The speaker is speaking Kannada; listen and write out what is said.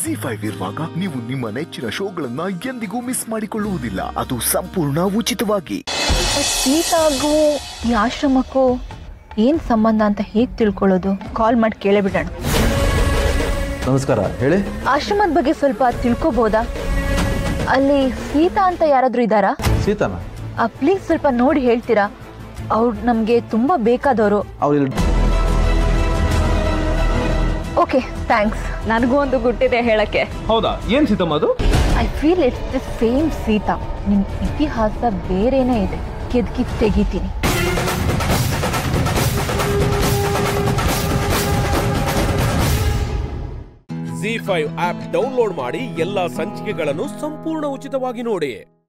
ಜಿ ಫೈವ್ ಇರುವಾಗ ನೀವು ನಿಮ್ಮ ನೆಚ್ಚಿನ ಶೋಗಳನ್ನ ಎಂದಿಗೂ ಮಿಸ್ ಮಾಡಿಕೊಳ್ಳುವುದಿಲ್ಲ ಅದು ಸಂಪೂರ್ಣ ಉಚಿತವಾಗಿ ಸೀತಾಗೂ ಈ ಆಶ್ರಮಕ್ಕೂ ಏನು ಸಂಬಂಧ ಅಂತ ಹೇಗೆ ತಿಳ್ಕೊಳ್ಳೋದು ಕಾಲ್ ಮಾಡಿ ಕೇಳಬಿಡೋಣ ನಮಸ್ಕಾರ ಹೇಳಿ ಆಶ್ರಮದ ಬಗ್ಗೆ ಸ್ವಲ್ಪ ತಿಳ್ಕೊಬೋದಾ ಅಲ್ಲಿ ಸೀತಾ ಅಂತ ಯಾರಾದರೂ ಇದ್ದಾರಾ ಸೀತಾನ ಪ್ಲೀಸ್ ಸ್ವಲ್ಪ ನೋಡಿ ಹೇಳ್ತೀರಾ ಅವ್ರು ನಮಗೆ ತುಂಬ ಬೇಕಾದವರು ಅವ್ರು ಇಲ್ಲಿ ಓಕೆ ಥ್ಯಾಂಕ್ಸ್ ನನಗೂ ಒಂದು ಗುಟ್ಟಿದೆ ಹೇಳಕ್ಕೆ ಹೌದಾ ಏನ್ ಸೀತಮ್ಮ ಅದು I feel it's the same Seetha ನಿಮ್ಮ ಇತಿಹಾಸ ಬೇರೆನೇ ಇದೆ ಕೆದ್ಕಿ ತೆಗಿತೀನಿ ಜಿ ಫೈವ್ ಆಪ್ ಡೌನ್ಲೋಡ್ ಮಾಡಿ ಎಲ್ಲಾ ಸಂಚಿಕೆಗಳನ್ನು ಸಂಪೂರ್ಣ ಉಚಿತವಾಗಿ ನೋಡಿ